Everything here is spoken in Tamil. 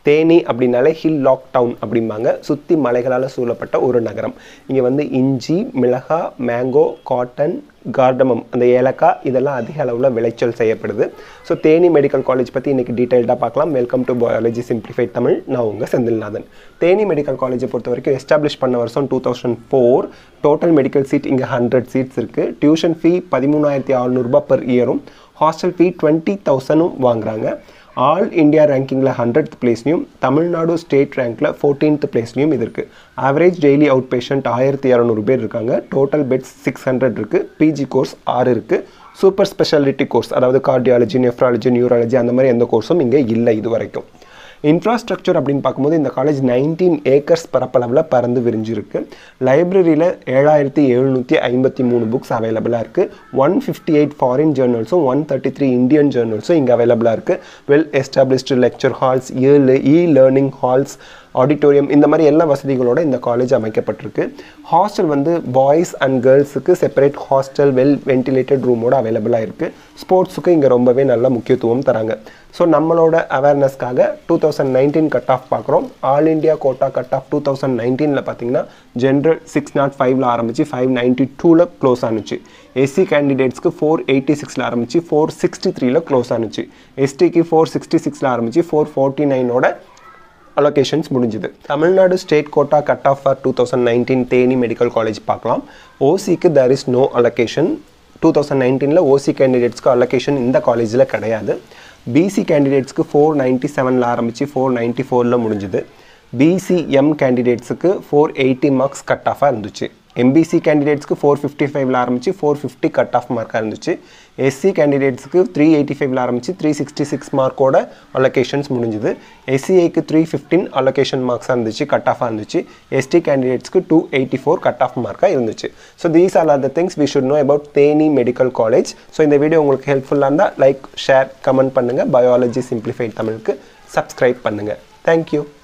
தேனி அப்படின்னாலே ஹில் லாக் டவுன் அப்படிம்பாங்க சுற்றி மலைகளால் சூழப்பட்ட ஒரு நகரம் இங்கே வந்து இஞ்சி மிளகா மேங்கோ காட்டன் கார்டமம் அந்த ஏலக்காய் இதெல்லாம் அதிக அளவில் விளைச்சல் செய்யப்படுது ஸோ தேனி மெடிக்கல் காலேஜ் பற்றி இன்றைக்கி டீட்டெயில்டாக பார்க்கலாம் welcome to biology simplified Tamil நான் உங்கள் செந்தில்நாதன் தேனி மெடிக்கல் காலேஜை பொறுத்த வரைக்கும் எஸ்டாப்ளிஷ் பண்ண வருஷம் two thousand four total medical seat இங்கே ஹண்ட்ரட் சீட்ஸ் இருக்குது டியூஷன் ஃபீ பதிமூணாயிரத்தி அறநூறுபா பர் இயரும் ஹாஸ்டல் ஃபீ டுவெண்ட்டி தௌசண்டும் வாங்குறாங்க ஆல் இந்தியா ரேங்கிங்கில் ஹண்ட்ரட் பிளேஸ்லையும் தமிழ்நாடு ஸ்டேட் ரேங்க்கில் ஃபோர்டீன்த் பிளேஸ்லையும் இது இருக்குது ஆவரேஜ் டெய்லி அவுட் பேஷண்ட் ஆயிரத்தி இரநூறு பேர் இருக்காங்க டோட்டல் பெட்ஸ் சிக்ஸ் ஹண்ட்ரட் இருக்குது பிஜி கோர்ஸ் ஆறு இருக்குது சூப்பர் ஸ்பெஷாலிட்டி கோர்ஸ் அதாவது கார்டியாலஜி நெஃப்ராலஜி நியூராலஜி அந்த மாதிரி எந்த கோர்ஸும் இங்கே இல்லை இது வரைக்கும் இன்ஃப்ராஸ்ட்ரக்சர் அப்படின்னு பார்க்கும்போது இந்த காலேஜ் நைன்டீன் ஏக்கர்ஸ் பரப்பளவில் பறந்து விரிஞ்சிருக்கு லைப்ரரியில் ஏழாயிரத்தி எழுநூற்றி ஐம்பத்தி மூணு புக்ஸ் அவைலபிளாக இருக்குது ஒன் ஃபிஃப்டி எயிட் ஃபாரின் ஜேர்னல்ஸும் ஒன் தேர்ட்டி த்ரீ இந்தியன் ஜேர்னல்ஸும் இங்கே அவைலபிளாக இருக்குது well established lecture halls e learning halls auditorium இந்த மாதிரி எல்லா வசதிகளோட இந்த காலேஜ் அமைக்கப்பட்டிருக்கு ஹாஸ்டல் வந்து பாய்ஸ் அண்ட் கேர்ள்ஸுக்கு செப்பரேட் ஹாஸ்டல் வெல் வென்டிலேட்டட் ரூமோட அவைலபிளாக இருக்குது ஸ்போர்ட்ஸுக்கு இங்கே ரொம்பவே நல்ல முக்கியத்துவம் தராங்க ஸோ நம்மளோட அவேர்னஸ்க்காக two thousand nineteen cut off பார்க்குறோம் all India quota cut off two thousand நைன்டீனில் பார்த்தீங்கன்னா ஜென்ரல் சிக்ஸ் நாட் ஃபைவ்ல ஆரம்பிச்சு ஃபைவ் நைன்ட்டி டூவில் க்ளோஸ் ஆனுச்சு எஸ்சி கேண்டிடேட்ஸ்க்கு ஃபோர் எயிட்டி சிக்ஸில் ஆரம்பிச்சு ஃபோர் சிக்ஸ்டி த்ரீல க்ளோஸ் ஆனுச்சு எஸ்டிக்கு ஃபோர் சிக்ஸ்டி சிக்ஸில் ஆரம்பிச்சு ஃபோர் ஃபோர்ட்டி நைனோட அலோகேஷன்ஸ் முடிஞ்சுது Tamil Nadu state quota cut off for two thousand nineteen Theni medical college பார்க்கலாம் ஓசிக்கு there is no allocation two thousand நைன்டீனில் ஓசி கேண்டிடேட்ஸ்க்கு அலோகேஷன் இந்த காலேஜில் கிடையாது பிசி கேண்டிடேட்ஸ்க்கு ஃபோர் நைன்ட்டி செவனில் ஆரம்பித்து ஃபோர் நைன்ட்டி ஃபோரில் முடிஞ்சுது பிசிஎம் கேண்டிடேட்ஸுக்கு ஃபோர் எயிட்டி மார்க்ஸ் கட் ஆஃபாக இருந்துச்சு எம்பிசி கேண்டிடேட்ஸ்க்கு ஃபோர் ஃபிஃப்டி ஃபைவ்ல ஆரம்பிச்சு ஃபோர் ஃபிஃப்டி கட் ஆஃப் மார்க்காக இருந்துச்சு எஸ்சி கேண்டிடேட்ஸ்க்கு த்ரீ எயிட்டி ஃபைவ்ல ஆரம்பிச்சு த்ரீ சிக்ஸ்டி சிக்ஸ் மார்க்கோட அலோகேஷன்ஸ் முடிஞ்சுது எஸ்சிஐக்கு த்ரீ ஃபிஃப்டின் அலோகேஷன் மார்க்ஸாக இருந்துச்சு கட் ஆஃபாக இருந்துச்சு எஸ்டி கேண்டிடேட்ஸ்க்கு two eighty four cut off மார்க்காக இருந்துச்சு so these are are the things we should know about Theni medical college so இந்த வீடியோ உங்களுக்கு ஹெல்ப்ஃபுல்லாக இருந்தால் லைக் ஷேர் கமெண்ட் பண்ணுங்கள் பயாலஜி சிம்பிளிஃபைட் தமிழுக்கு சப்ஸ்கிரைப் பண்ணுங்கள் தேங்க்யூ